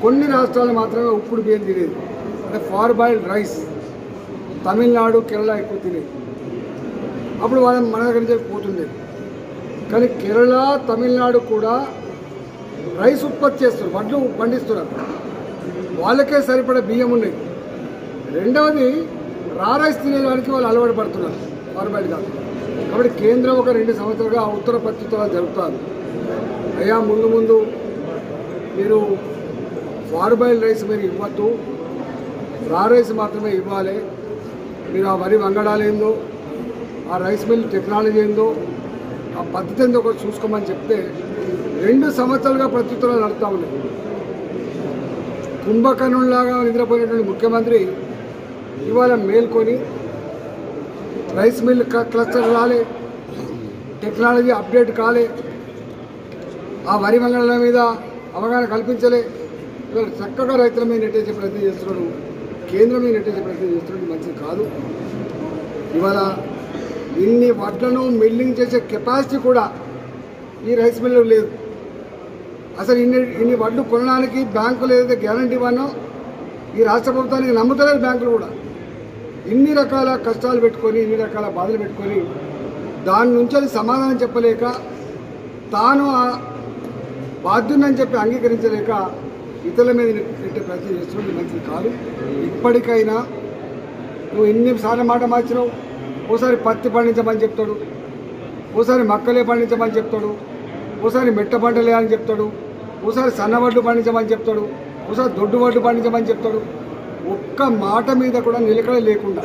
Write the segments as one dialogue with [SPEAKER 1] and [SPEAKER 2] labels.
[SPEAKER 1] కొన్ని రాష్ట్రాలు మాత్రమే ఉప్పుడు బియ్యం తినేది అంటే parboiled rice Tamil Nadu Kerala ఎక్కువ తినేది అప్పుడు వాళ్ళ మన దగ్గర నుంచి పోతుంది కానీ కేరళ తమిళనాడు కూడా రైస్ ఉత్పత్తి చేస్తారు వడ్లు పండిస్తున్నారు వాళ్ళకే సరిపడే బియ్యం ఉన్నాయి రెండవది రా రైస్ తినేదానికి వాళ్ళు అలవాటు పడుతున్నారు ఫార్మాట్ కాదు కాబట్టి కేంద్రం ఒక రెండు సంవత్సరాలుగా ఆ ఉత్తర ప్రత్యుత్తరాలు జరుపుతారు అయ్యా ముందు ముందు మీరు ఫార్బాయిల్ రైస్ మీరు ఇవ్వద్దు రా రైస్ మాత్రమే ఇవ్వాలి మీరు ఆ వరి వంగడాలు ఏందో ఆ రైస్ మిల్ టెక్నాలజీ ఏందో ఆ పద్ధతి ఏందో ఒకటి చూసుకోమని చెప్తే రెండు సంవత్సరాలుగా ప్రత్యుత్తరాలు నడుస్తూ ఉన్నాయి కుంభకర్ణుల్లాగా నిద్రపోయినటువంటి ముఖ్యమంత్రి ఇవాళ మేల్కొని రైస్ మిల్ క- క్లస్టర్ రాలే టెక్నాలజీ అప్డేట్ కాలే ఆ వరి మంగళాల మీద అవగాహన కల్పించలే ఇవాళ చక్కగా రైతుల మీద నెట్టేసే ప్రయత్నం చేస్తున్నాడు కేంద్రం మీద నెట్టేసే ప్రయత్నం చేస్తున్నాడు మంచిది కాదు ఇవాళ ఇన్ని వడ్లను మిల్లింగ్ చేసే కెపాసిటీ కూడా ఈ రైస్ మిల్లు లేదు అసలు ఇన్ని ఇన్ని వడ్లు కొనడానికి బ్యాంకులు ఏదైతే గ్యారంటీ ఇవ్వనో ఈ రాష్ట్ర ప్రభుత్వానికి నమ్ముతలేదు బ్యాంకులు కూడా ఇన్ని రకాల కష్టాలు పెట్టుకొని ఇన్ని రకాల బాధలు పెట్టుకొని దాని నుంచి అది సమాధానం చెప్పలేక తాను ఆ బాధ్యునని చెప్పి అంగీకరించలేక ఇతరుల మీద పెట్టే ప్రయత్నం చేస్తుంది మంచిది కాదు ఇప్పటికైనా నువ్వు ఎన్నిసార్లు మాట మార్చినావు ఓసారి పత్తి పండించమని చెప్తాడు ఓసారి మక్కలే పండించమని చెప్తాడు ఓసారి మెట్ట పంటలే అని చెప్తాడు ఓసారి సన్నవడ్లు పండించమని చెప్తాడు ఓసారి దొడ్డు వడ్లు పండించమని చెప్తాడు ఒక్క మాట మీద కూడా నిలకడ లేకుండా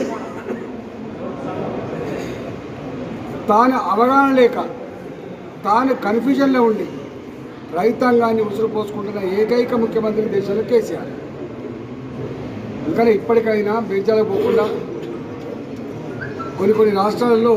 [SPEAKER 1] తాను అవగాహన లేక తాను కన్ఫ్యూజన్లో ఉండి రైతాంగాన్ని ఉసురు పోసుకుంటున్న ఏకైక ముఖ్యమంత్రి దేశంలో కేసీఆర్ ఇంకా ఇప్పటికైనా బేజాలు పోకుండా కొన్ని కొన్ని రాష్ట్రాలలో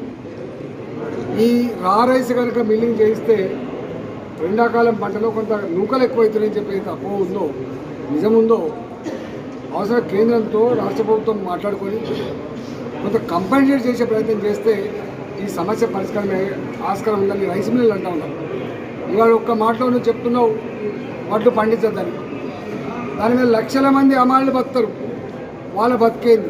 [SPEAKER 1] ఈ రా రైస్ కనుక మిల్లింగ్ చేయిస్తే ఎండాకాలం పంటలో కొంత నూకలు ఎక్కువైతున్నాయని చెప్పి తప్పు ఉందో నిజం ఉందో అవసరం కేంద్రంతో రాష్ట్ర ప్రభుత్వం మాట్లాడుకొని కొంత కంపెన్సేట్ చేసే ప్రయత్నం చేస్తే ఈ సమస్య పరిష్కారమే ఆస్కారం ఉందని రైస్ మిల్లు అంటా ఉన్నారు ఇవాళ ఒక్క మాటలో నువ్వు చెప్తున్నావు వడ్లు పండించద్దని దాని మీద లక్షల మంది అమాళ్ళు బతుకుతారు వాళ్ళ బతికేంది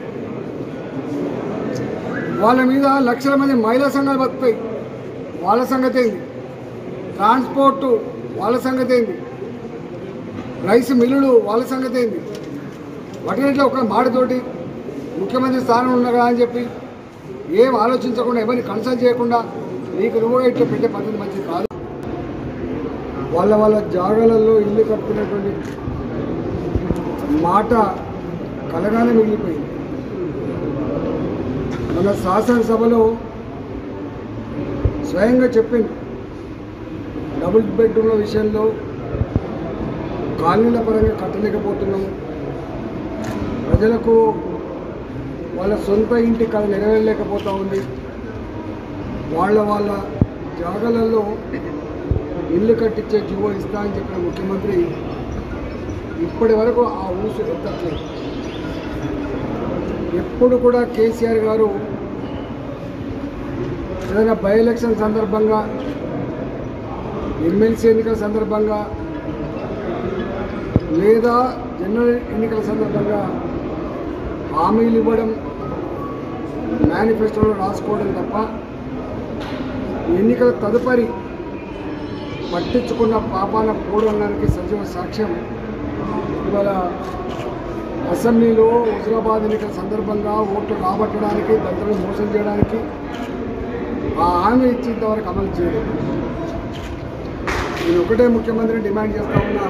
[SPEAKER 1] వాళ్ళ మీద లక్షల మంది మహిళా సంఘాలు బతుకుతాయి వాళ్ళ సంగతి ఏంది ట్రాన్స్పోర్టు వాళ్ళ సంగతి ఏంది రైస్ మిల్లులు వాళ్ళ సంగతి ఏంది వాటిలో ఒక మాటతోటి ముఖ్యమంత్రి స్థానం ఉన్నగా అని చెప్పి ఏం ఆలోచించకుండా ఎవరిని కన్సల్ట్ చేయకుండా నీకు నువ్వుగా ఇట్లా పెట్టే పద్ధతి మంచిది కాదు వాళ్ళ వాళ్ళ జాగాలలో ఇల్లు కట్టుకునేటువంటి మాట కలగానే మిగిలిపోయింది మన శాసనసభలో స్వయంగా చెప్పింది డబుల్ బెడ్రూమ్ల విషయంలో కాలనీల పరంగా కట్టలేకపోతున్నాము ప్రజలకు వాళ్ళ సొంత ఇంటి కళ నెరవేరలేకపోతూ ఉంది వాళ్ళ వాళ్ళ జాగాలలో ఇల్లు కట్టించే జీవో ఇస్తా అని చెప్పిన ముఖ్యమంత్రి ఇప్పటి వరకు ఆ ఊసు ఎత్తట్లేదు ఎప్పుడు కూడా కేసీఆర్ గారు ఏదైనా బై ఎలక్షన్ సందర్భంగా ఎమ్మెల్సీ ఎన్నికల సందర్భంగా లేదా జనరల్ ఎన్నికల సందర్భంగా హామీలు ఇవ్వడం మేనిఫెస్టోలో రాసుకోవడం తప్ప ఎన్నికల తదుపరి పట్టించుకున్న పాపాన పోవడానికి సజీవ సాక్ష్యం ఇవాళ అసెంబ్లీలో హుజరాబాద్ ఎన్నికల సందర్భంగా ఓట్లు రాబట్టడానికి దళితులను మోసం చేయడానికి ఆ హామీ ఇచ్చేంత వరకు అమలు చేయలేదు నేను ఒకటే ముఖ్యమంత్రిని డిమాండ్ చేస్తా ఉన్నా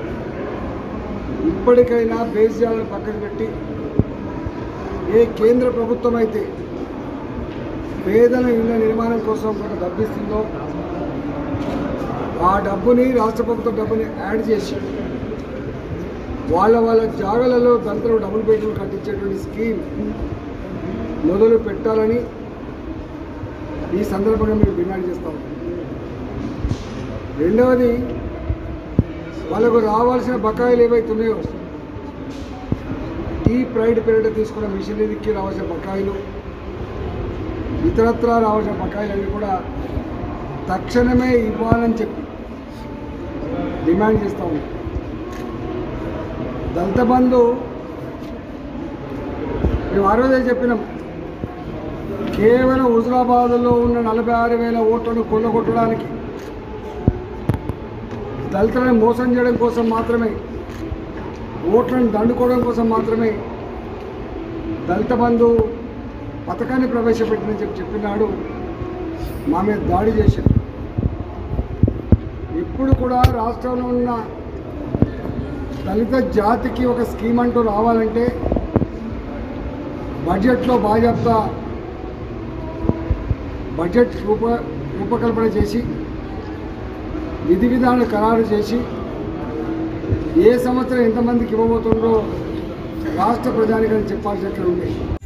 [SPEAKER 1] ఇప్పటికైనా బేస్ చేయాలని పక్కన పెట్టి ఏ కేంద్ర ప్రభుత్వం అయితే పేదల ఇళ్ల నిర్మాణం కోసం కొంత డబ్బిస్తుందో ఆ డబ్బుని రాష్ట్ర ప్రభుత్వం డబ్బుని యాడ్ చేసి వాళ్ళ వాళ్ళ జాగాలలో దంతలు డబుల్ బెడ్రూమ్ కట్టించేటువంటి స్కీమ్ మొదలు పెట్టాలని ఈ సందర్భంగా మేము డిమాండ్ చేస్తాం రెండవది వాళ్ళకు రావాల్సిన బకాయిలు ఏవైతే ఉన్నాయో ఈ ప్రైడ్ పీరియడ్ తీసుకున్న మిషనరీకి రావాల్సిన బకాయిలు ఇతరత్రా రావాల్సిన బకాయిలన్నీ కూడా తక్షణమే ఇవ్వాలని చెప్పి డిమాండ్ చేస్తూ ఉన్నాం దళిత బంధు మేము ఆ రోజే చెప్పినాం కేవలం హుజరాబాద్లో ఉన్న నలభై ఆరు వేల ఓట్లను కొల్లగొట్టడానికి దళితులను మోసం చేయడం కోసం మాత్రమే ఓట్లను దండుకోవడం కోసం మాత్రమే దళిత బంధు పథకాన్ని ప్రవేశపెట్టినని చెప్పి చెప్పినాడు మా మీద దాడి చేశారు ఇప్పుడు కూడా రాష్ట్రంలో ఉన్న దళిత జాతికి ఒక స్కీమ్ అంటూ రావాలంటే బడ్జెట్లో బాజాప్తా బడ్జెట్ రూప రూపకల్పన చేసి విధి విధానాలు ఖరారు చేసి ఏ సంవత్సరం ఎంతమందికి ఇవ్వబోతుందో రాష్ట్ర ప్రజానికని చెప్పాల్సినట్లు ఉంది